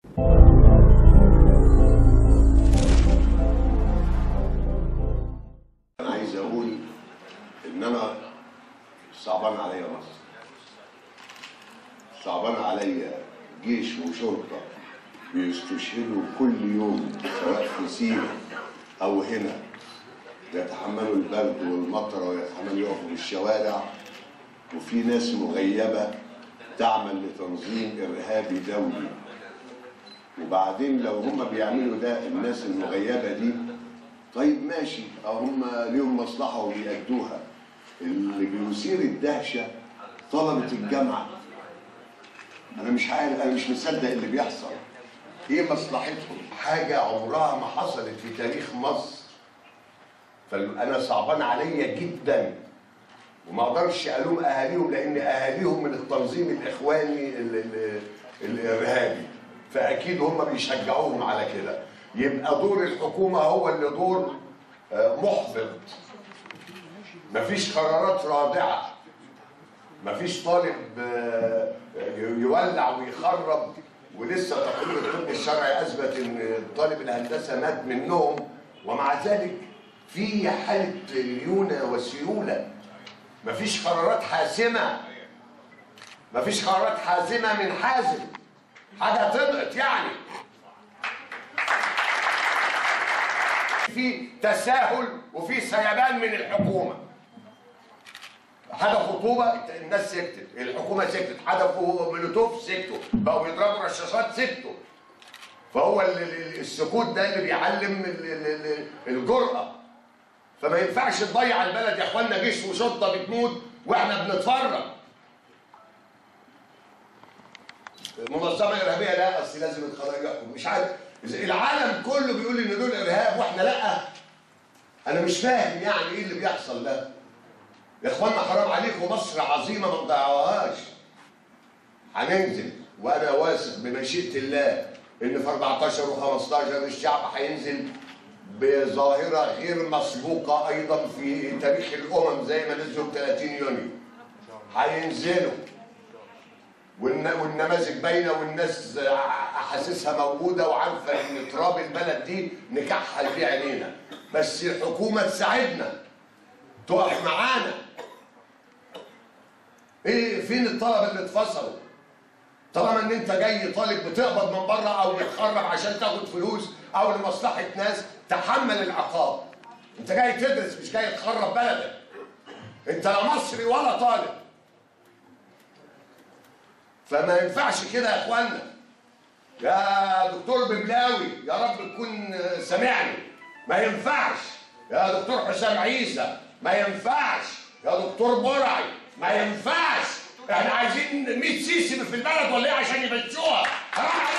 انا عايز اقول ان انا صعبان عليا مصر صعبان عليا جيش وشرطه بيستشهدوا كل يوم سواء في سينا او هنا يتحملوا البرد والمطر ويتحملوا يقفوا في الشوارع وفي ناس مغيبه تعمل لتنظيم ارهابي دولي وبعدين لو هم بيعملوا ده الناس المغيبه دي طيب ماشي أو هم ليهم مصلحه وبيأدوها اللي بيثير الدهشه طلبه الجامعه انا مش عارف انا مش مصدق اللي بيحصل ايه مصلحتهم حاجه عمرها ما حصلت في تاريخ مصر فانا صعبان عليا جدا وما اقدرش الوم اهاليهم لان اهاليهم من التنظيم الاخواني ال ال الارهابي فاكيد هم بيشجعوهم على كده يبقى دور الحكومه هو اللي دور آه، محبط مفيش قرارات رادعه مفيش طالب آه، يولع ويخرب ولسه تقرير الطب الشرعي اثبت ان طالب الهندسه مات منهم ومع ذلك في حاله ليونه وسيوله مفيش قرارات حاسمه مفيش قرارات حاسمه من حازم حاجه تضغط يعني في تساهل وفي سيبان من الحكومه حدث خطوبه الناس سكتت الحكومه سكتت حدثوا مولوتوف سكتوا بقوا بيضربوا رشاشات سكتوا فهو ال- ال- السكوت ده اللي بيعلم ال- ال- ال- الجرأة فما ينفعش تضيع البلد يا اخوانا جيش وشرطه بتموت واحنا بنتفرج منظمه ارهابيه لا اصل لازم القضاء يحكم مش عارف العالم كله بيقول ان دول ارهاب واحنا لا انا مش فاهم يعني ايه اللي بيحصل ده يا اخوانا حرام عليكم مصر عظيمه ما تضيعوهاش هننزل وانا واثق بمشيئه الله ان في 14 و15 الشعب هينزل بظاهره غير مسبوقه ايضا في تاريخ الامم زي ما نزلوا ب 30 يونيو هينزلوا والن- والنماذج باينه والناس احاسيسها موجوده وعارفه ان تراب البلد دي نكحل فيه عينينا بس الحكومه تساعدنا تقف معانا ايه فين الطلبه اللي اتفصلوا طالما ان انت جاي طالب بتقبض من بره او بتخرب عشان تاخد فلوس او لمصلحه ناس تحمل العقاب انت جاي تدرس مش جاي تخرب بلدك انت لا مصري ولا طالب فما ينفعش كده يا اخوانا يا دكتور ببلاوي يا رب تكون سامعني ما ينفعش يا دكتور حسام عيسى ما ينفعش يا دكتور برعي ما ينفعش احنا عايزين 100 سيسي في البلد ولا ايه عشان يمشوها حرام